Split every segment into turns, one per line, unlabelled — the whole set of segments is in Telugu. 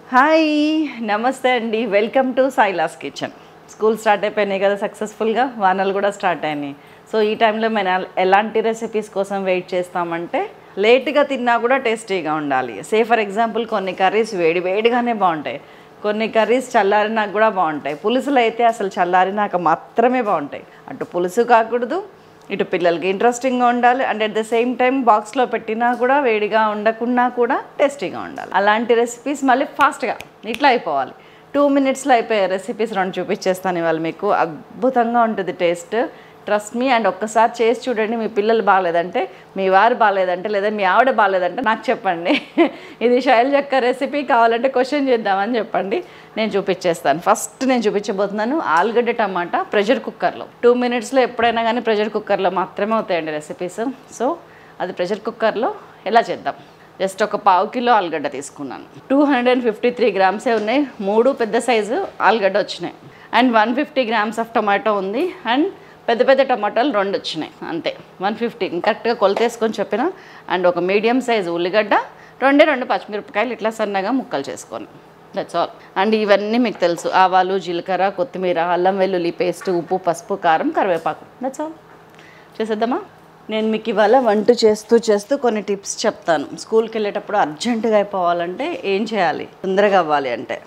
హాయ్ నమస్తే అండి welcome to Silas kitchen school start అయిపోయినాయి కదా సక్సెస్ఫుల్గా వానలు కూడా స్టార్ట్ అయినాయి సో ఈ టైంలో మేము ఎల- ఎలాంటి రెసిపీస్ కోసం వెయిట్ చేస్తామంటే లేట్గా తిన్నా కూడా టేస్టీగా ఉండాలి సే ఫర్ ఎగ్జాంపుల్ కొన్ని కర్రీస్ వేడి వేడిగానే బాగుంటాయి కొన్ని కర్రీస్ చల్లారినాక కూడా బాగుంటాయి పులుసులు అయితే అసలు చల్లారినాక మాత్రమే బాగుంటాయి అటు పులుసు కాకూడదు ఇటు పిల్లలకి ఇంట్రెస్టింగ్గా ఉండాలి and at the same time బాక్స్లో పెట్టినా కూడా వేడిగా ఉండకున్నా కూడా టేస్టీగా ఉండాలి అలాంటి రెసిపీస్ మళ్ళీ ఫాస్ట్గా ఇట్లా అయిపోవాలి టూ మినిట్స్లో అయిపోయే రెసిపీస్ రెండు చూపించేస్తాను ఇవాళ మీకు అద్భుతంగా ఉంటుంది టేస్ట్ ట్రస్ట్ మీ అండ్ ఒక్కసారి చేసి చూడండి మీ పిల్లలు బాగాలేదంటే మీ వారు బాగాలేదంటే లేదా మీ ఆవిడ బాగాలేదంటే నాకు చెప్పండి ఇది శైల్ చెక్క రెసిపీ కావాలంటే క్వశ్చన్ చేద్దామని చెప్పండి నేను చూపించేస్తాను ఫస్ట్ నేను చూపించబోతున్నాను ఆలుగడ్డ టమాటా ప్రెషర్ కుక్కర్లో టూ మినిట్స్లో ఎప్పుడైనా కానీ ప్రెషర్ కుక్కర్లో మాత్రమే అవుతాయండి రెసిపీస్ సో అది ప్రెషర్ కుక్కర్లో ఎలా చేద్దాం జస్ట్ ఒక పావు కిలో ఆలుగడ్డ తీసుకున్నాను two hundred and fifty three గ్రామ్సే ఉన్నాయి మూడు పెద్ద సైజు ఆలుగడ్డ వచ్చినాయి and one fifty grams of tomato ఉంది అండ్ పెద్ద పెద్ద టమాటాలు రెండు వచ్చినాయి అంతే వన్ ఫిఫ్టీ కరెక్ట్గా కొలతేసుకొని చెప్పిన అండ్ ఒక మీడియం సైజు ఉల్లిగడ్డ రెండే రెండు పచ్చిమిరపకాయలు ఇట్లా సన్నగా ముక్కలు చేసుకొని దట్స్ ఆల్ అండ్ ఇవన్నీ మీకు తెలుసు ఆవాలు జీలకర్ర కొత్తిమీర అల్లం వెల్లుల్లి పేస్ట్ ఉప్పు పసుపు కారం కరివేపాకు దట్స్ ఆల్ చేసేద్దామా నేను మీకు ఇవాళ వంట చేస్తూ చేస్తూ కొన్ని టిప్స్ చెప్తాను స్కూల్కి వెళ్ళేటప్పుడు అర్జెంటుగా అయిపోవాలంటే ఏం చేయాలి తొందరగా అవ్వాలి అంటే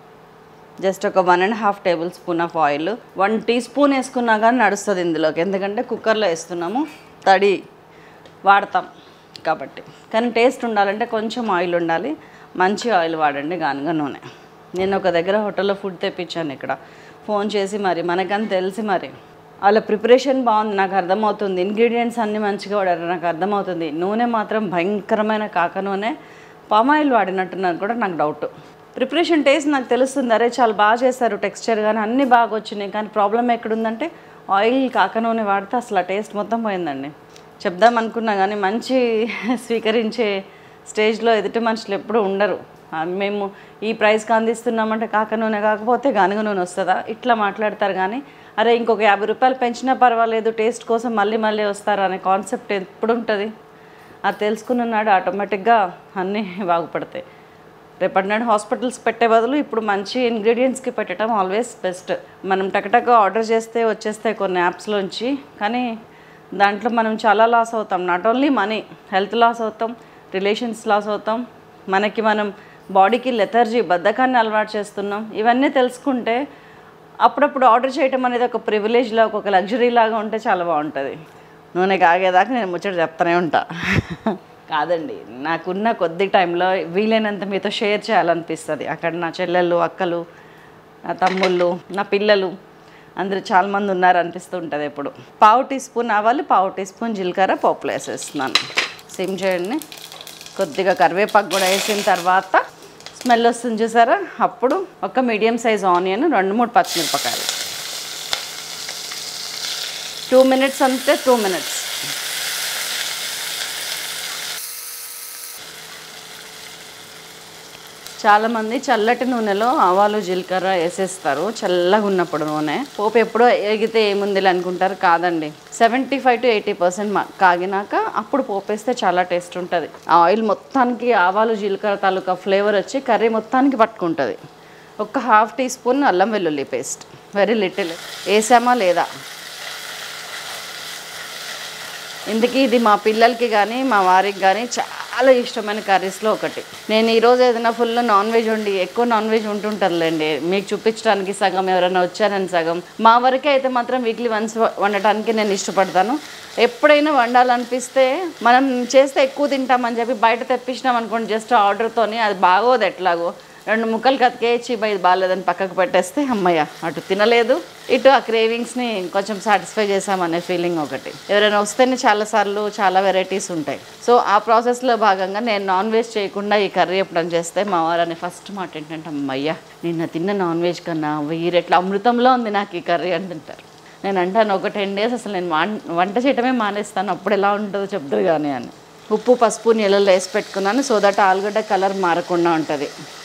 జస్ట్ ఒక one and half tablespoon of oil one teaspoon వేసుకున్నా కానీ నడుస్తుంది ఇందులోకి ఎందుకంటే కుక్కర్లో వేస్తున్నాము తడి వాడతాం కాబట్టి కానీ టేస్ట్ ఉండాలంటే కొంచెం ఆయిల్ ఉండాలి మంచి ఆయిల్ వాడండి గానుగ నూనె నేను ఒక దగ్గర హోటల్లో ఫుడ్ తెప్పించాను ఇక్కడ ఫోన్ చేసి మరి మనకని తెలిసి మరి వాళ్ళ ప్రిపరేషన్ బాగుంది నాకు అర్థమవుతుంది ఇంగ్రీడియంట్స్ అన్నీ మంచిగా వాడారు నాకు అర్థమవుతుంది నూనె మాత్రం భయంకరమైన కాక నూనె పామాయిల్ వాడినట్టున్నారు కూడా నాకు డౌట్ ప్రిపరేషన్ టేస్ట్ నాకు తెలుస్తుంది అరే చాలా బాగా చేస్తారు టెక్స్చర్ కానీ అన్నీ బాగా వచ్చినాయి కానీ ప్రాబ్లం ఎక్కడుందంటే ఆయిల్ కాక నూనె వాడితే అసలు ఆ టేస్ట్ మొత్తం పోయిందండి చెప్దాం అనుకున్నా కానీ మంచి స్వీకరించే స్టేజ్లో ఎదుటి మనుషులు ఎప్పుడూ ఉండరు ఆ, మేము ఈ ప్రైస్కి అందిస్తున్నామంటే కాక నూనె కాకపోతే గానుగ నూనె వస్తుందా ఇట్లా మాట్లాడతారు కానీ అరే ఇంకొక యాభై రూపాయలు పెంచినా పర్వాలేదు టేస్ట్ కోసం మళ్ళీ మళ్ళీ వస్తారు అనే కాన్సెప్ట్ ఎప్పుడు ఉంటుంది అది తెలుసుకున్నాడు ఆటోమేటిక్గా అన్నీ బాగుపడతాయి రేపటి నాడు హాస్పిటల్స్ పెట్టే బదులు ఇప్పుడు మంచి ఇంగ్రీడియంట్స్కి పెట్టడం ఆల్వేస్ బెస్ట్ మనం టకటక ఆర్డర్ చేస్తే వచ్చేస్తాయి కొన్ని యాప్స్లోంచి కానీ దాంట్లో మనం చాలా లాస్ అవుతాం not only money health loss అవుతాం రిలేషన్స్ లాస్ అవుతాం మనకి మనం బాడీకి లెథర్జీ బద్ధకాన్ని అలవాటు చేస్తున్నాం ఇవన్నీ తెలుసుకుంటే అప్పుడప్పుడు ఆర్డర్ చేయటం అనేది ఒక ప్రివిలేజ్లా ఒక లగ్జరీ లాగా ఉంటే చాలా బాగుంటుంది నూనె కాగేదాకా నేను ముచ్చట చెప్తానే ఉంటా కాదండి నాకున్న కొద్ది టైంలో వీలైనంత మీతో షేర్ చేయాలనిపిస్తుంది అక్కడ నా చెల్లెళ్ళు అక్కలు నా తమ్ముళ్ళు నా పిల్లలు అందరూ చాలామంది ఉన్నారు అనిపిస్తూ ఉంటుంది ఎప్పుడు పావు టీ స్పూన్ ఆవాలు పావు టీ స్పూన్ జీలకర్ర పోపులు వేసేస్తున్నాను సిమ్ చేయండి కొద్దిగా కరివేపాకు కూడా వేసిన తర్వాత స్మెల్ వస్తుంది చూసారా అప్పుడు ఒక మీడియం సైజ్ ఆనియన్ రెండు మూడు పచ్చిమిరపకాయలు టూ మినిట్స్ అంటే టూ మినిట్స్ చాలామంది చల్లటి నూనెలో ఆవాలు జీలకర్ర వేసేస్తారు చల్లగా ఉన్నప్పుడు నూనె పోపు ఎప్పుడో ఎగితే ఏముంది అనుకుంటారు కాదండి seventy five to eighty percent కాగినాక అప్పుడు పోపు వేస్తే చాలా టేస్ట్ ఉంటుంది ఆ ఆయిల్ మొత్తానికి ఆవాలు జీలకర్ర తాలూకా ఫ్లేవర్ వచ్చి కర్రీ మొత్తానికి పట్టుకుంటుంది ఒక హాఫ్ టీ స్పూన్ అల్లం వెల్లుల్లి పేస్ట్ వెరీ లిటిల్ వేసామా లేదా ఇందుకే ఇది మా పిల్లలకి కానీ మా వారికి కానీ చాలా ఇష్టమైన కర్రీస్లో ఒకటి నేను ఈరోజు ఏదైనా ఫుల్ నాన్ వెజ్ వండి ఎక్కువ నాన్ వెజ్ ఉంటుంటుందిలేండి మీకు చూపించడానికి సగం ఎవరైనా వచ్చారని సగం మా వరకే అయితే మాత్రం వీక్లీ వన్స్ వండటానికి నేను ఇష్టపడతాను ఎప్పుడైనా వండాలనిపిస్తే మనం చేస్తే ఎక్కువ తింటామని చెప్పి బయట తెప్పించినాం అనుకోండి జస్ట్ ఆర్డర్తోని అది బాగోదు ఎట్లాగో రెండు ముక్కలు కతికేసి బయట బాగాలేదని పక్కకు పెట్టేస్తే అమ్మయ్య అటు తినలేదు ఇటు ఆ క్రేవింగ్స్ని కొంచెం సాటిస్ఫై చేసామనే ఫీలింగ్ ఒకటి ఎవరైనా వస్తేనే చాలాసార్లు చాలా వెరైటీస్ ఉంటాయి సో ఆ ప్రాసెస్లో భాగంగా నేను నాన్ వెజ్ చేయకుండా ఈ కర్రీ ఎప్పుడైనా చేస్తే మా వారని ఫస్ట్ మాట ఏంటంటే అమ్మయ్య నిన్న తిన్న నాన్ వెజ్ కన్నా వెయ్యి రెట్ల అమృతంలో ఉంది నాకు ఈ కర్రీ అంటుంటారు నేను అంటాను ఒక టెన్ డేస్ అసలు నేను వాన్- వంట చేయటమే మానేస్తాను అప్పుడు ఎలా ఉంటుందో చెప్తారు కానీ అని ఉప్పు పసుపు నీళ్ళలో వేసి పెట్టుకున్నాను సో దట్ ఆలుగడ్డ కలర్ మారకుండా ఉంటుంది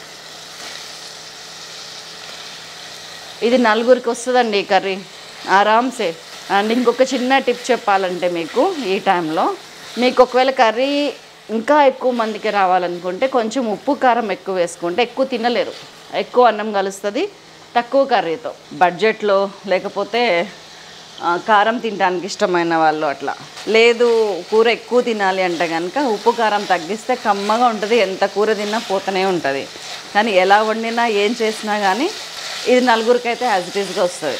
ఇది నలుగురికి వస్తుందండి ఈ కర్రీ ఆరామ్సే అండ్ ఇంకొక చిన్న టిప్ చెప్పాలంటే మీకు ఈ టైంలో మీకు ఒకవేళ కర్రీ ఇంకా ఎక్కువ మందికి రావాలనుకుంటే కొంచెం ఉప్పు కారం ఎక్కువ వేసుకుంటే ఎక్కువ తినలేరు ఎక్కువ అన్నం కలుస్తుంది తక్కువ కర్రీతో బడ్జెట్లో లేకపోతే ఆ, కారం తినడానికి ఇష్టమైన వాళ్ళు అట్లా లేదు కూర ఎక్కువ తినాలి అంటే కనుక ఉప్పు కారం తగ్గిస్తే కమ్మగా ఉంటుంది ఎంత కూర తిన్నా పోతూనే ఉంటుంది కానీ ఎలా వండినా ఏం చేసినా కానీ ఇది నలుగురికైతే యాజ్ ఇట్ ఈస్గా వస్తుంది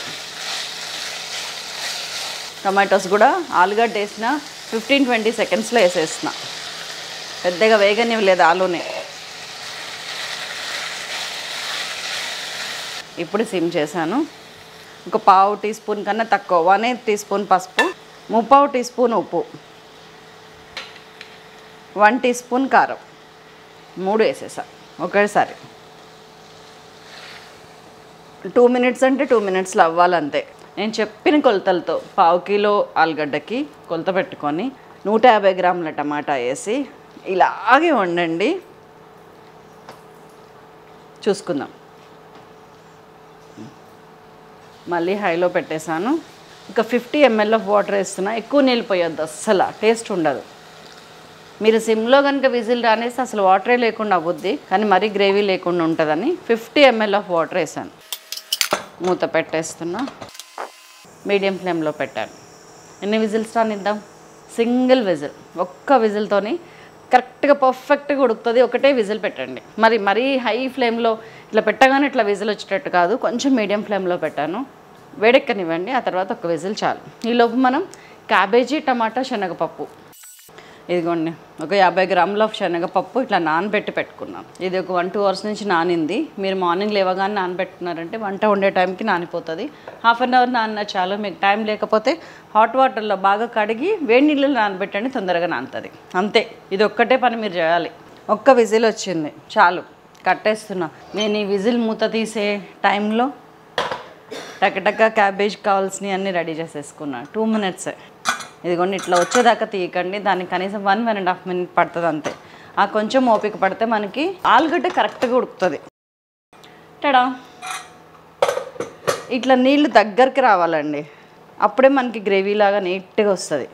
టమాటోస్ కూడా ఆలుగడ్డ వేసిన ఫిఫ్టీన్ ట్వంటీ సెకండ్స్లో వేసేసిన పెద్దగా వేగనివ్వలేదు ఆలూని ఇప్పుడు సిమ్ చేశాను ఒక పావు టీ స్పూన్ కన్నా తక్కువ వన్ ఎయిత్ టీ స్పూన్ పసుపు ముప్పావు టీ స్పూన్ ఉప్పు వన్ టీ స్పూన్ కారం మూడు వేసేసా ఒకేసారి టూ మినిట్స్ అంటే టూ మినిట్స్లో అవ్వాలంతే నేను చెప్పిన కొలతలతో పావు కిలో ఆలుగడ్డకి కొలత పెట్టుకొని నూట యాభై గ్రాముల టమాటా వేసి ఇలాగే వండండి చూసుకుందాం మళ్ళీ హైలో పెట్టేశాను ఒక ఫిఫ్టీ ఎంఎల్ ఆఫ్ వాటర్ వేస్తున్నా ఎక్కువ నీళ్ళు పోయొద్దు అస్సలు టేస్ట్ ఉండదు మీరు సిమ్లో కనుక విజిల్ రానేస్తే అసలు వాటరే లేకుండా అవ్వద్ది కానీ మరీ గ్రేవీ లేకుండా ఉంటుందని ఫిఫ్టీ ఎంఎల్ ఆఫ్ వాటర్ వేసాను మూత పెట్టేస్తున్నా మీడియం ఫ్లేమ్లో పెట్టాను ఎన్ని విజిల్స్ రానిద్దాం సింగిల్ విజిల్ ఒక్క విజిల్తోని కరెక్ట్గా పర్ఫెక్ట్గా ఉడుకుతుంది ఒకటే విజిల్ పెట్టండి మరి మరీ హై ఫ్లేమ్లో ఇట్లా పెట్టగానే ఇట్లా విజిల్ వచ్చేటట్టు కాదు కొంచెం మీడియం ఫ్లేమ్లో పెట్టాను వేడెక్కనివ్వండి ఆ తర్వాత ఒక విజిల్ చాలు ఈలోపు మనం క్యాబేజీ టమాటా శనగపప్పు ఇదిగోండి ఒక యాభై గ్రాముల శనగపప్పు ఇట్లా నానబెట్టి పెట్టుకున్నాం ఇది ఒక వన్ టూ అవర్స్ నుంచి నానింది మీరు మార్నింగ్ లేవగానే నానబెట్టుకున్నారంటే వంట వండే టైంకి నానిపోతుంది హాఫ్ అన్ అవర్ నాన్న చాలు మీకు టైం లేకపోతే హాట్ వాటర్లో బాగా కడిగి వేడి నీళ్ళు నానబెట్టండి తొందరగా నానుతుంది అంతే ఇది ఒక్కటే పని మీరు చేయాలి ఒక్క విజిల్ వచ్చింది చాలు కట్టేస్తున్నా నేను ఈ విజిల్ మూత తీసే టైంలో టకటక క్యాబేజ్ కావాల్సినవి అన్నీ రెడీ చేసేసుకున్నా టూ మినిట్స్ ఇదిగోండి ఇట్లా వచ్చేదాకా తీయకండి దానికి కనీసం one one and half minute పడుతుంది అంతే ఆ కొంచెం ఓపిక పడితే మనకి ఆలుగడ్డ కరెక్ట్గా ఉడుకుతుంది టడా ఇట్లా నీళ్ళు దగ్గరికి రావాలండి అప్పుడే మనకి గ్రేవీ లాగా నీట్గా వస్తుంది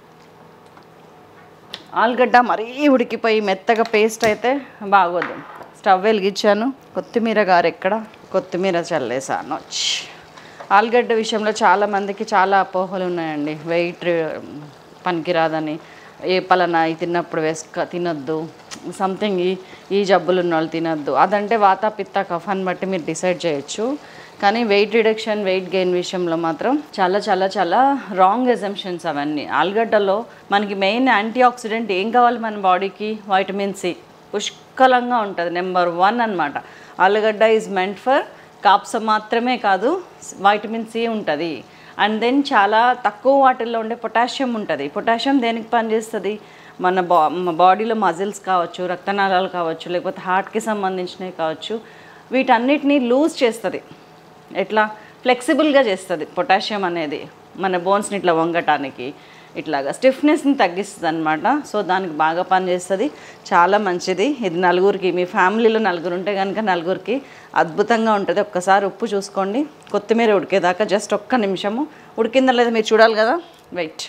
ఆలుగడ్డ మరీ ఉడికిపోయి మెత్తగా పేస్ట్ అయితే బాగోదు స్టవ్ వెలిగించాను కొత్తిమీర గారు ఎక్కడ కొత్తిమీర చల్లేసాను ఛ్. ఆలుగడ్డ విషయంలో చాలా మందికి చాలా అపోహలు ఉన్నాయండి వెయిట్ పనికిరాదని ఏ పలానా ఇది తిన్నప్పుడు వేసుక తినొద్దు సంథింగ్ ఈ ఈ జబ్బులు ఉన్న వాళ్ళు తినొద్దు అదంటే వాత పిత్త కఫాన్ని బట్టి మీరు డిసైడ్ చేయొచ్చు కానీ వెయిట్ రిడక్షన్ వెయిట్ గెయిన్ విషయంలో మాత్రం చాలా చాలా చాలా రాంగ్ ఎజంప్షన్స్ అవన్నీ ఆలుగడ్డలో మనకి మెయిన్ యాంటీ ఆక్సిడెంట్ ఏం కావాలి మన బాడీకి వైటమిన్ సి పుష్కలంగా ఉంటుంది నెంబర్ వన్ అన్నమాట ఆలుగడ్డ ఈజ్ మెంట్ ఫర్ కాప్స మాత్రమే కాదు వైటమిన్ సి ఉంటుంది అండ్ దెన్ చాలా తక్కువ వాటిల్లో ఉండే పొటాషియం ఉంటుంది పొటాషియం దేనికి పనిచేస్తుంది మన బా మన బాడీలో మజిల్స్ కావచ్చు రక్తనాళాలు కావచ్చు లేకపోతే హార్ట్కి సంబంధించినవి కావచ్చు వీటన్నిటిని లూజ్ చేస్తుంది ఎట్లా ఫ్లెక్సిబుల్గా చేస్తుంది పొటాషియం అనేది మన బోన్స్ని ఇట్లా వంగటానికి ఇట్లాగా స్టిఫ్నెస్ని తగ్గిస్తుంది అనమాట సో దానికి బాగా పనిచేస్తుంది చాలా మంచిది ఇది నలుగురికి మీ ఫ్యామిలీలో నలుగురు ఉంటే కనుక నలుగురికి అద్భుతంగా ఉంటుంది ఒక్కసారి ఉప్పు చూసుకోండి కొత్తిమీర ఉడికేదాకా జస్ట్ ఒక్క నిమిషము ఉడికిందా లేదా మీరు చూడాలి కదా వెయిట్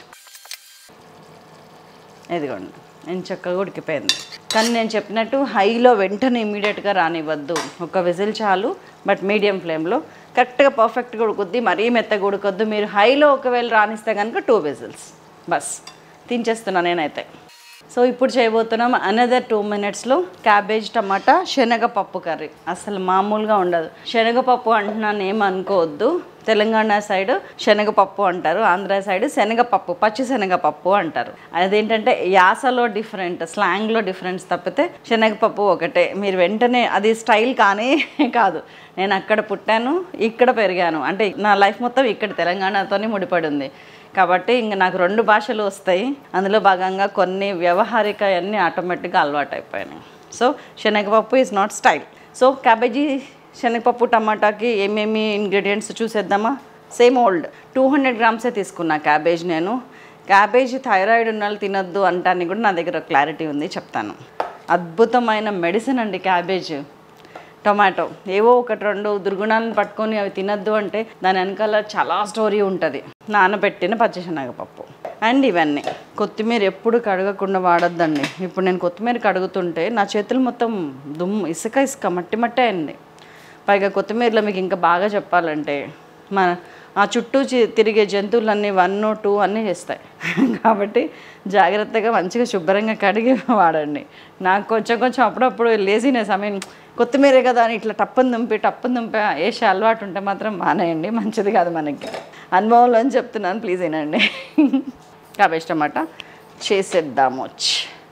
ఇదిగోండి నేను చక్కగా ఉడికిపోయింది కానీ నేను చెప్పినట్టు హైలో వెంటనే ఇమీడియట్గా రానివ్వద్దు ఒక విజిల్ చాలు బట్ మీడియం ఫ్లేమ్లో కరెక్ట్గా పర్ఫెక్ట్గా ఉడుకుద్ది మరీ మెత్తగా ఉడకొద్దు మీరు హైలో ఒకవేళ రానిస్తే కనుక టూ విజిల్స్ బస్ తినేస్తున్నా నేనైతే సో ఇప్పుడు చేయబోతున్నాం అనదర్ టూ మినిట్స్లో క్యాబేజ్ టమాటా శనగపప్పు కర్రీ అసలు మామూలుగా ఉండదు శనగపప్పు అంటున్నాను ఏమనుకోవద్దు తెలంగాణ సైడ్ శనగపప్పు అంటారు ఆంధ్ర సైడ్ శనగపప్పు పచ్చి శనగపప్పు అంటారు అదేంటంటే యాసలో డిఫరెంట్ స్లాంగ్లో డిఫరెన్స్ తప్పితే శనగపప్పు ఒకటే మీరు వెంటనే అది స్టైల్ కానీ కాదు నేను అక్కడ పుట్టాను ఇక్కడ పెరిగాను అంటే నా లైఫ్ మొత్తం ఇక్కడ తెలంగాణతోనే ముడిపడి ఉంది కాబట్టి ఇంక నాకు రెండు భాషలు వస్తాయి అందులో భాగంగా కొన్ని వ్యవహారిక అన్నీ ఆటోమేటిక్గా అలవాటు అయిపోయినాయి సో శనగపప్పు is not style so cabbage శనగపప్పు టమాటాకి ఏమేమి ఇంగ్రీడియంట్స్ చూసేద్దామా సేమ్ ఓల్డ్ టూ హండ్రెడ్ గ్రామ్సే తీసుకున్నా క్యాబేజ్ నేను క్యాబేజ్ థైరాయిడ్ ఉన్న వాళ్ళు తినొద్దు అంటానికి కూడా నా దగ్గర క్లారిటీ ఉంది చెప్తాను అద్భుతమైన మెడిసిన్ అండి క్యాబేజ్ టొమాటో ఏవో ఒకటి రెండు దుర్గుణాలను పట్టుకొని అవి తినద్దు అంటే దాని వెనకాల చాలా స్టోరీ ఉంటుంది నానబెట్టిన పచ్చిశనగపప్పు అండ్ ఇవన్నీ కొత్తిమీర ఎప్పుడు కడగకుండా వాడొద్దండి ఇప్పుడు నేను కొత్తిమీర కడుగుతుంటే నా చేతులు మొత్తం దుమ్ము ఇసుక ఇసుక మట్టి మట్టే అయింది పైగా కొత్తిమీరలో మీకు ఇంకా బాగా చెప్పాలంటే మన ఆ చుట్టూ చి- తిరిగే జంతువులన్నీ వన్ టూ అన్నీ చేస్తాయి కాబట్టి జాగ్రత్తగా మంచిగా శుభ్రంగా కడిగి వాడండి నాకు కొంచెం కొంచెం అప్పుడప్పుడు లేజినెస్ ఐ మీన్ కొత్తిమీరే కదా అని ఇట్లా టప్పని దుంపి టప్పని దుంపి వేసే అలవాటు ఉంటే మాత్రం మానేయండి మంచిది కాదు మనకి అనుభవంలో అని చెప్తున్నాను ప్లీజ్ వినండి క్యాబేజ్ టమాటా చేసేద్దాము వచ్చి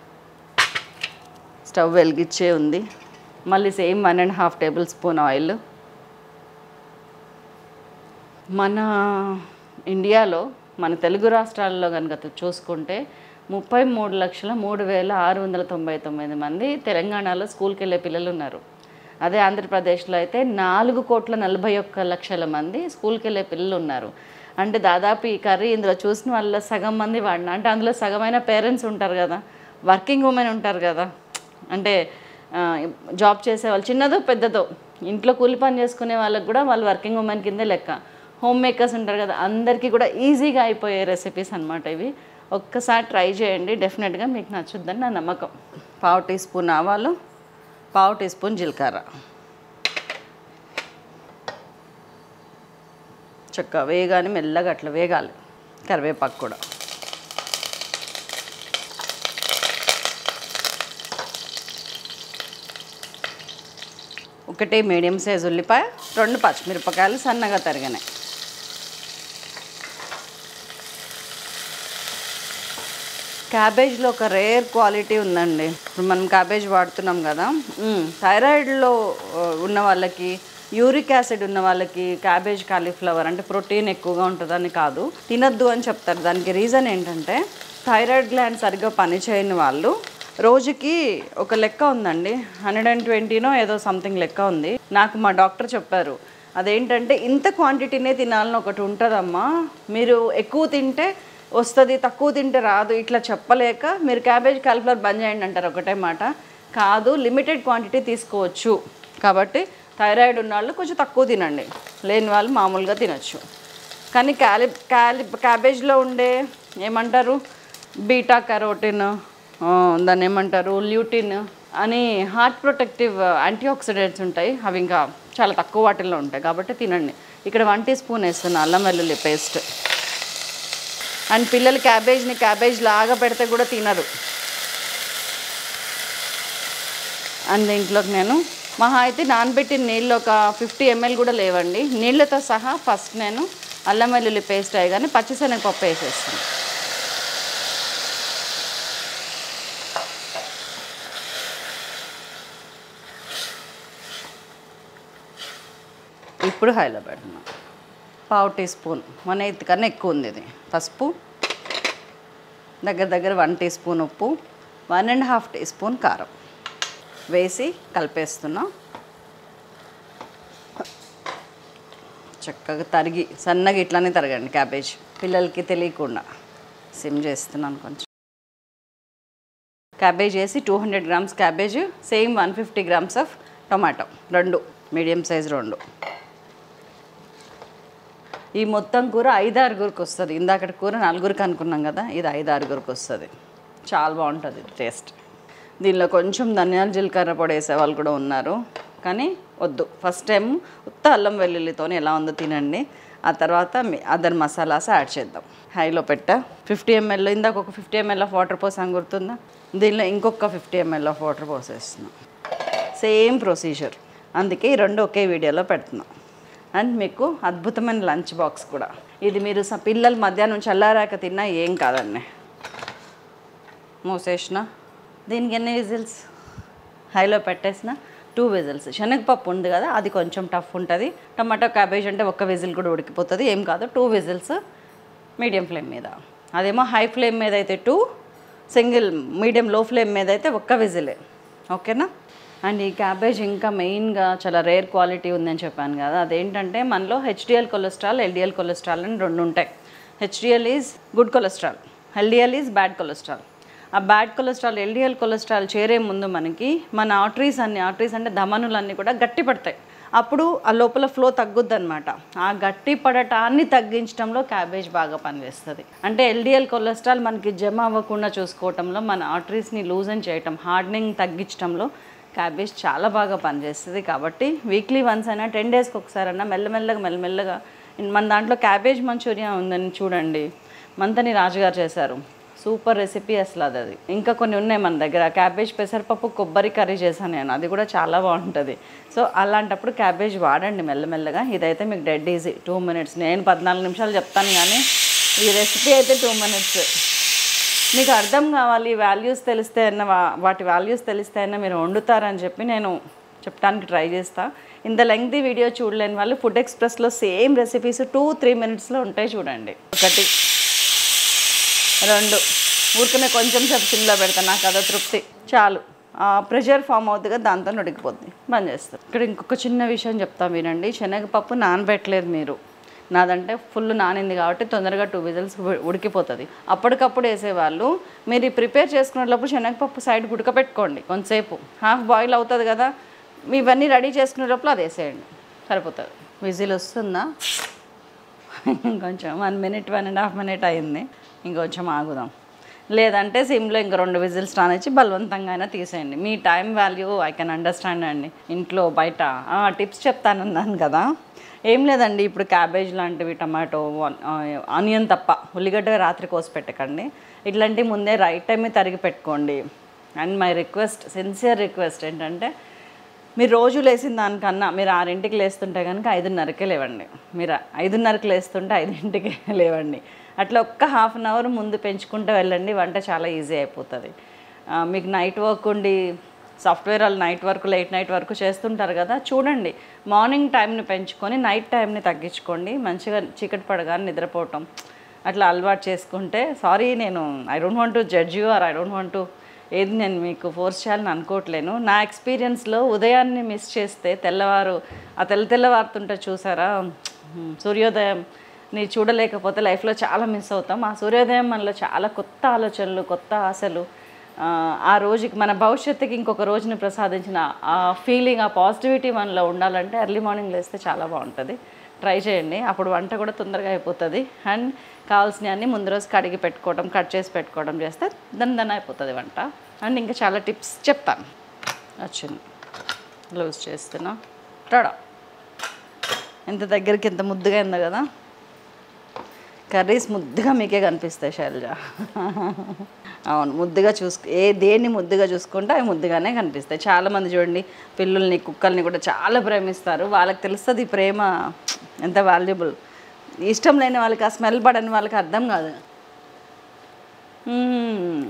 స్టవ్ వెలిగించే ఉంది మళ్ళీ same one and half tablespoon oil మన ఇండియాలో మన తెలుగు రాష్ట్రాల్లో కనుక చూసుకుంటే ముప్పై మూడు లక్షల మూడు వేల ఆరు వందల తొంభై తొమ్మిది మంది తెలంగాణలో స్కూల్కి వెళ్ళే పిల్లలు ఉన్నారు అదే ఆంధ్రప్రదేశ్లో అయితే నాలుగు కోట్ల నలభై ఒక్క లక్షల మంది స్కూల్కి వెళ్ళే పిల్లలు ఉన్నారు అంటే దాదాపు ఈ కర్రీ ఇందులో చూసిన వాళ్ళ సగం మంది వాడిన అంటే అందులో సగమైన పేరెంట్స్ ఉంటారు కదా వర్కింగ్ ఉమెన్ ఉంటారు కదా అంటే ఆ, జాబ్ చేసే వాళ్ళు చిన్నదో పెద్దదో ఇంట్లో కూలి పని చేసుకునే వాళ్ళకి కూడా వాళ్ళు వర్కింగ్ ఉమెన్ కిందే లెక్క హోమ్ మేకర్స్ ఉంటారు కదా అందరికీ కూడా ఈజీగా అయిపోయే రెసిపీస్ అనమాట ఇవి ఒక్కసారి ట్రై చేయండి డెఫినెట్గా మీకు నచ్చుద్దని నా నమ్మకం పావు టీ స్పూన్ ఆవాలు పావు టీ స్పూన్ జీలకర్ర చక్కగా వేగాని మెల్లగా అట్లా వేగాలి కరివేపాకు కూడా ఒకటి మీడియం సైజ్ ఉల్లిపాయ రెండు పచ్చిమిరపకాయలు సన్నగా తరిగినాయి క్యాబేజ్లో ఒక రేర్ క్వాలిటీ ఉందండి ఇప్పుడు మనం క్యాబేజ్ వాడుతున్నాం కదా మ్మ్. థైరాయిడ్లో ఆ, ఉన్న వాళ్ళకి యూరిక్ యాసిడ్ ఉన్న వాళ్ళకి క్యాబేజ్ కాలీఫ్లవర్ అంటే ప్రోటీన్ ఎక్కువగా ఉంటుందని కాదు తినద్దు అని చెప్తారు దానికి రీజన్ ఏంటంటే థైరాయిడ్ గ్లాండ్ సరిగ్గా పనిచేయని వాళ్ళు రోజుకి ఒక లెక్క ఉందండి హండ్రెడ్ అండ్ ట్వంటీనో ఏదో సంథింగ్ లెక్క ఉంది నాకు మా డాక్టర్ చెప్పారు అదేంటంటే ఇంత క్వాంటిటీనే తినాలని ఒకటి ఉంటుందమ్మా మీరు ఎక్కువ తింటే వస్తుంది తక్కువ తింటే రాదు ఇట్లా చెప్పలేక మీరు క్యాబేజ్ కాలిఫ్లవర్ బంద్ చేయండి అంటారు ఒకటే మాట కాదు లిమిటెడ్ క్వాంటిటీ తీసుకోవచ్చు కాబట్టి థైరాయిడ్ ఉన్న వాళ్ళు కొంచెం తక్కువ తినండి లేని వాళ్ళు మామూలుగా తినొచ్చు కానీ క్యాలి క్యాలి క్యాబేజ్లో ఉండే ఏమంటారు బీటా కెరోటిన్ ఆ, దాన్ని ఏమంటారు ల్యూటిన్ అని హార్ట్ ప్రొటెక్టివ్ యాంటీ ఆక్సిడెంట్స్ ఉంటాయి అవి ఇంకా చాలా తక్కువ వాటిల్లో ఉంటాయి కాబట్టి తినండి ఇక్కడ వన్ టీ స్పూన్ వేస్తున్నా అల్లం వెల్లుల్లి పేస్ట్ అండ్ పిల్లలు క్యాబేజ్ని క్యాబేజ్ లాగా పెడితే కూడా తినరు అండ్ దీంట్లోకి నేను మహా అయితే నానబెట్టిన నీళ్ళు ఒక ఫిఫ్టీ ఎంఎల్ కూడా లేవండి నీళ్ళతో సహా ఫస్ట్ నేను అల్లం వెల్లుల్లి పేస్ట్ అయ్యగానే పచ్చిశనగపప్పు వేసేస్తాను ఇప్పుడు హైలో పెడుతున్నాం పావు టీ స్పూన్ వన్ ఎయిత్ కన్నా ఎక్కువ ఉంది ఇది పసుపు దగ్గర దగ్గర వన్ టీ స్పూన్ ఉప్పు one and half teaspoon కారం వేసి కలిపేస్తున్నాం చక్కగా తరిగి సన్నగా ఇట్లానే తరగండి క్యాబేజ్ పిల్లలకి తెలియకుండా సిమ్ చేస్తున్నాను కొంచెం క్యాబేజ్ వేసి two hundred grams cabbage same one fifty grams of tomato రెండు మీడియం సైజ్ రెండు ఈ మొత్తం కూర ఐదు ఆరుగురికి వస్తుంది ఇందాకటి కూర నలుగురికి అనుకున్నాం కదా ఇది ఐదు ఆరుగురికి వస్తుంది చాలా బాగుంటుంది టేస్ట్ దీనిలో కొంచెం ధనియాల జీలకర్ర పొడి వేసే వాళ్ళు కూడా ఉన్నారు కానీ వద్దు ఫస్ట్ టైం ఉత్త అల్లం వెల్లుల్లితో ఎలా ఉందో తినండి ఆ తర్వాత అదర్ మసాలాస్ యాడ్ చేద్దాం హైలో పెట్టా ఫిఫ్టీ ఎంఎల్ ఇందాక ఒక ఫిఫ్టీ ఎంఎల్ ఆఫ్ వాటర్ పోసాం గుర్తుందా దీనిలో ఇంకొక ఫిఫ్టీ ఎంఎల్ ఆఫ్ వాటర్ పోసేస్తున్నాం సేమ్ ప్రొసీజర్ అందుకే ఈ రెండు ఒకే వీడియోలో పెడుతున్నాం అండ్ మీకు అద్భుతమైన లంచ్ బాక్స్ కూడా ఇది మీరు స- పిల్లలు మధ్యాహ్నం చల్లారాక తిన్నా ఏం కాదండి మూసేసిన దీనికి ఎన్ని విజిల్స్ హైలో పెట్టేసిన టూ విజిల్స్ శనగపప్పు ఉంది కదా అది కొంచెం టఫ్ ఉంటుంది టమాటో క్యాబేజ్ అంటే ఒక్క విజిల్ కూడా ఉడికిపోతుంది ఏం కాదు టూ విజిల్స్ మీడియం ఫ్లేమ్ మీద అదేమో హై ఫ్లేమ్ మీద అయితే two single medium low flame మీద అయితే ఒక్క విజిలే ఓకేనా అండ్ ఈ క్యాబేజ్ ఇంకా మెయిన్గా చాలా రేర్ క్వాలిటీ ఉందని చెప్పాను కదా అదేంటంటే మనలో హెచ్డిఎల్ కొలెస్ట్రాల్ ఎల్డిఎల్ కొలెస్ట్రాల్ అని రెండు ఉంటాయి HDL is good cholesterol LDL is bad cholesterol ఆ బ్యాడ్ కొలెస్ట్రాల్ ఎల్డిఎల్ కొలెస్ట్రాల్ చేరే ముందు మనకి మన ఆర్టరీస్ అన్ని ఆర్టరీస్ అంటే ధమనులన్నీ కూడా గట్టి పడతాయి అప్పుడు ఆ లోపల ఫ్లో తగ్గుద్ది అనమాట ఆ గట్టి పడటాన్ని తగ్గించడంలో క్యాబేజ్ బాగా పనిచేస్తుంది అంటే ఎల్డిఎల్ కొలెస్ట్రాల్ మనకి జమ అవ్వకుండా చూసుకోవటంలో మన ఆర్టరీస్ని లూజన్ చేయటం హార్డనింగ్ తగ్గించడంలో క్యాబేజ్ చాలా బాగా పనిచేస్తుంది కాబట్టి వీక్లీ వన్స్ అయినా టెన్ డేస్కి ఒకసారి అయినా మెల్లమెల్లగా మెల్లమెల్లగా మన దాంట్లో క్యాబేజ్ మంచూరియా ఉందని చూడండి మంతని రాజుగారు చేశారు సూపర్ రెసిపీ అసలు అది అది ఇంకా కొన్ని ఉన్నాయి మన దగ్గర క్యాబేజ్ పెసరపప్పు కొబ్బరి కర్రీ చేశాను నేను అది కూడా చాలా బాగుంటుంది సో అలాంటప్పుడు క్యాబేజ్ వాడండి మెల్లమెల్లగా ఇదైతే మీకు డెడ్ ఈజీ టూ మినిట్స్ నేను పద్నాలుగు నిమిషాలు చెప్తాను కానీ ఈ రెసిపీ అయితే టూ మినిట్స్ మీకు అర్థం కావాలి వాల్యూస్ తెలిస్తే అన్న వా- వాటి వాల్యూస్ తెలిస్తే అన్న మీరు వండుతారని చెప్పి నేను చెప్పడానికి ట్రై చేస్తా ఇంత లెంగ్తీ వీడియో చూడలేని వాళ్ళు ఫుడ్ ఎక్స్ప్రెస్లో సేమ్ రెసిపీస్ టూ త్రీ మినిట్స్లో ఉంటాయి చూడండి ఒకటి రెండు ఊరికనే కొంచెం సేపు సిమ్లో పెడతాను నాకు అదో తృప్తి చాలు ప్రెషర్ ఫామ్ అవుతుందిగా దాంతో ఉడికిపోద్ది బంద్ చేస్తాను ఇక్కడ ఇంకొక చిన్న విషయం చెప్తా వినండి శనగపప్పు నానబెట్టలేదు మీరు నాదంటే ఫుల్ నానింది కాబట్టి తొందరగా టూ విజిల్స్ ఉడికిపోతుంది అప్పటికప్పుడు వేసేవాళ్ళు మీరు ఈ ప్రిపేర్ చేసుకునేటప్పుడు శనగపప్పు సైడ్ ఉడకపెట్టుకోండి కొంతసేపు హాఫ్ బాయిల్ అవుతుంది కదా మీ ఇవన్నీ రెడీ చేసుకునే లోపల అది వేసేయండి సరిపోతుంది విజిల్ వస్తుందా ఇంకొంచెం one minute one and half minute అయింది ఇంకొంచెం ఆగుదాం లేదంటే సిమ్లో ఇంక రెండు విజిల్స్ రానిచ్చి బలవంతంగా అయినా తీసేయండి మీ time value I can understand అండి ఇంట్లో బయట టిప్స్ చెప్తానన్నాను కదా ఏం లేదండి ఇప్పుడు క్యాబేజ్ లాంటివి టమాటో ఆనియన్ తప్ప ఉల్లిగడ్డ రాత్రి కోసి పెట్టకండి ఇట్లాంటివి ముందే రైట్ టైమే తరిగి పెట్టుకోండి and my request sincere request ఏంటంటే మీరు రోజు లేచిన దానికన్నా మీరు ఆరింటికి లేస్తుంటే కనుక ఐదున్నరకే లేవండి మీరు ఐదున్నరకి లేస్తుంటే ఐదింటికి లేవండి అట్లా ఒక్క హాఫ్ అన్ అవర్ ముందు పెంచుకుంటూ వెళ్ళండి వంట చాలా ఈజీ అయిపోతుంది ఆ, మీకు నైట్ వర్క్ ఉండి సాఫ్ట్వేర్ వాళ్ళు నైట్ వర్క్ లేట్ నైట్ వరకు చేస్తుంటారు కదా చూడండి మార్నింగ్ టైంని పెంచుకొని నైట్ టైంని తగ్గించుకోండి మంచిగా చీకటి పడగానే నిద్రపోవటం అట్లా అలవాటు చేసుకుంటే సారీ నేను I don't want to judge you or I don't want to ఏది నేను మీకు ఫోర్స్ చేయాలని అనుకోవట్లేను నా ఎక్స్పీరియన్స్లో ఉదయాన్ని మిస్ చేస్తే తెల్లవారు ఆ తెల్ల తెల్లవారుతుంటే చూసారా హ్మ్, సూర్యోదయం ని చూడలేకపోతే లైఫ్లో చాలా మిస్ అవుతాం ఆ సూర్యోదయం మనలో చాలా కొత్త ఆలోచనలు కొత్త ఆశలు ఆ, ఆ రోజుకి మన భవిష్యత్తుకి ఇంకొక రోజుని ప్రసాదించిన ఆ ఫీలింగ్ ఆ పాజిటివిటీ మనలో ఉండాలంటే ఎర్లీ మార్నింగ్ లేస్తే చాలా బాగుంటుంది ట్రై చేయండి అప్పుడు వంట కూడా తొందరగా అయిపోతుంది అండ్ కావాల్సినవి అన్నీ ముందు రోజు కడిగి పెట్టుకోవడం కట్ చేసి పెట్టుకోవడం చేస్తే దాని దాని అయిపోతుంది వంట అండ్ ఇంకా చాలా టిప్స్ చెప్తాను వచ్చింది లూజ్ చేస్తున్నా టడా ఎంత దగ్గరికి ఎంత ముద్దుగా ఉందో కదా కర్రీస్ ముద్దుగా మీకే కనిపిస్తాయి శైలజ అవును ముద్దుగా చూసుకు ఏ దేన్ని ముద్దుగా చూసుకుంటే అవి ముద్దుగానే కనిపిస్తాయి చాలామంది చూడండి పిల్లుల్ని కుక్కల్ని కూడా చాలా ప్రేమిస్తారు వాళ్ళకి తెలుస్తుంది ఈ ప్రేమ ఎంత వాల్యుబుల్ ఇష్టం లేని వాళ్ళకి ఆ స్మెల్ పడని వాళ్ళకి అర్థం కాదు మ్మ్.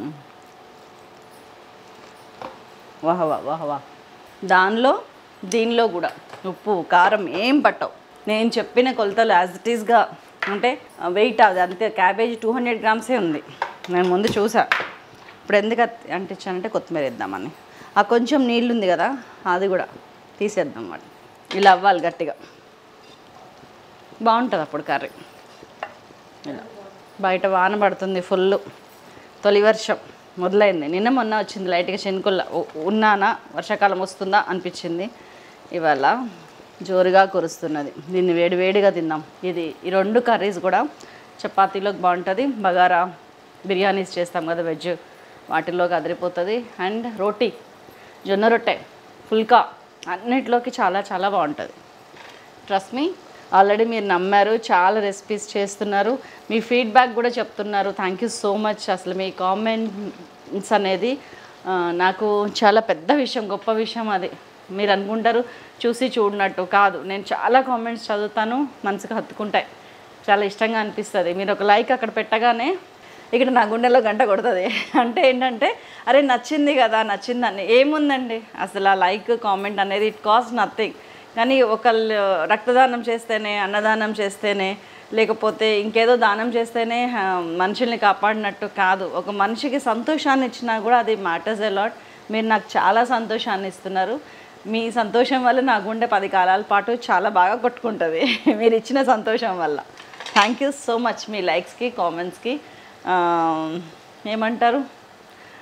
వాహ్ వాహ్ వాహ్ వాహ్ దానిలో దీనిలో కూడా ఉప్పు కారం ఏం పట్టవు నేను చెప్పిన కొలతలు యాజ్ ఇట్ ఈస్గా అంటే వెయిట్ అది అంతే క్యాబేజీ టూ హండ్రెడ్ గ్రామ్సే ఉంది నేను ముందు చూసా ఇప్పుడు ఎందుకు అత్- అంటించానంటే కొత్తిమీర వేద్దామని ఆ కొంచెం నీళ్ళు ఉంది కదా అది కూడా తీసేద్దాం వాటి ఇలా అవ్వాలి గట్టిగా బాగుంటుంది అప్పుడు కర్రీ ఇలా బయట వాన పడుతుంది ఫుల్ తొలి వర్షం మొదలైంది నిన్న మొన్న వచ్చింది లైట్గా చెనుకుల్ల ఉన్నానా వర్షాకాలం వస్తుందా అనిపించింది ఇవాళ జోరుగా కురుస్తున్నది దీన్ని వేడి వేడిగా తిందాం ఇది ఈ రెండు కర్రీస్ కూడా చపాతీలోకి బాగుంటుంది బగారా బిర్యానీస్ చేస్తాం కదా వెజ్ వాటిల్లోకి అదిరిపోతుంది అండ్ రోటీ జొన్న రొట్టె ఫుల్కా అన్నిటిలోకి చాలా చాలా బాగుంటుంది ట్రస్ట్ మీ ఆల్రెడీ మీరు నమ్మారు చాలా రెసిపీస్ చేస్తున్నారు మీ ఫీడ్బ్యాక్ కూడా చెప్తున్నారు థ్యాంక్ యూ సో మచ్ అసలు మీ కామెంట్స్ అనేది ఆ, నాకు చాలా పెద్ద విషయం గొప్ప విషయం అది మీరు అనుకుంటారు చూసి చూడనట్టు కాదు నేను చాలా కామెంట్స్ చదువుతాను మనసుకు హత్తుకుంటాయి చాలా ఇష్టంగా అనిపిస్తుంది మీరు ఒక లైక్ అక్కడ పెట్టగానే ఇక్కడ నా గుండెలో గంట కొడుతుంది అంటే ఏంటంటే అరే నచ్చింది కదా నచ్చిందని ఏముందండి అసలు ఆ లైక్ కామెంట్ అనేది ఇట్ కాస్ట్ నథింగ్ కానీ ఒకళ్ళు రక్తదానం చేస్తేనే అన్నదానం చేస్తేనే లేకపోతే ఇంకేదో దానం చేస్తేనే ఆ, మనుషుల్ని కాపాడినట్టు కాదు ఒక మనిషికి సంతోషాన్ని ఇచ్చినా కూడా అది మ్యాటర్స్ అలాట్ మీరు నాకు చాలా సంతోషాన్ని ఇస్తున్నారు మీ సంతోషం వల్ల నా గుండె పది కాలాల పాటు చాలా బాగా కొట్టుకుంటుంది మీరు ఇచ్చిన సంతోషం వల్ల థ్యాంక్ యూ సో మచ్ మీ లైక్స్కి కామెంట్స్కి ఏమంటారు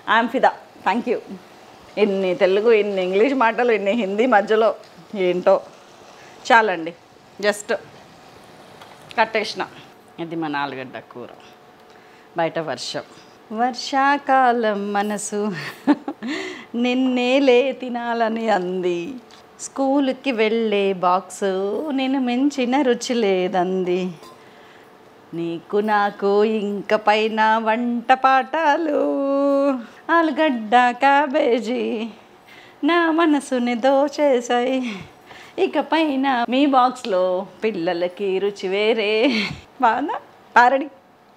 ఐఎమ్ ఫిదా థ్యాంక్ యూ ఇన్ని తెలుగు ఇన్ని ఇంగ్లీష్ మాటలు ఇన్ని హిందీ మధ్యలో ఏంటో చాలండి జస్ట్ కట్టేసిన ఇది మన ఆలుగడ్డ కూర బయట వర్షం వర్షాకాలం మనసు నిన్నేలే తినాలని అంది స్కూల్కి వెళ్ళే బాక్సు నేను మించిన రుచి లేదంది నీకు నాకు ఇంక పైన వంట పాఠాలు ఆలుగడ్డ క్యాబేజీ నా మనసుని దోచేసాయి ఇక పైన మీ బాక్స్లో పిల్లలకి రుచి వేరే బాగుందా ఆరడి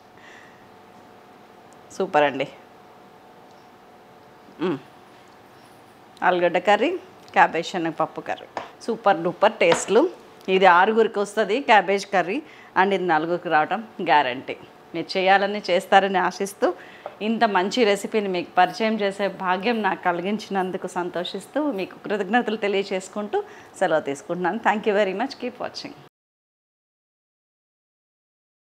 సూపర్ అండి మ్మ్. ఆలుగడ్డ కర్రీ క్యాబేజ్ పప్పు కర్రీ సూపర్ డూపర్ టేస్ట్లు ఇది ఆరుగురికి వస్తుంది క్యాబేజ్ కర్రీ అండ్ ఇది నలుగురికి రావడం గ్యారంటీ మీరు చేయాలని చేస్తారని ఆశిస్తూ ఇంత మంచి రెసిపీని మీకు పరిచయం చేసే భాగ్యం నాకు కలిగించినందుకు సంతోషిస్తూ మీకు కృతజ్ఞతలు తెలియజేసుకుంటూ సెలవు తీసుకుంటున్నాను thank you very much keep watching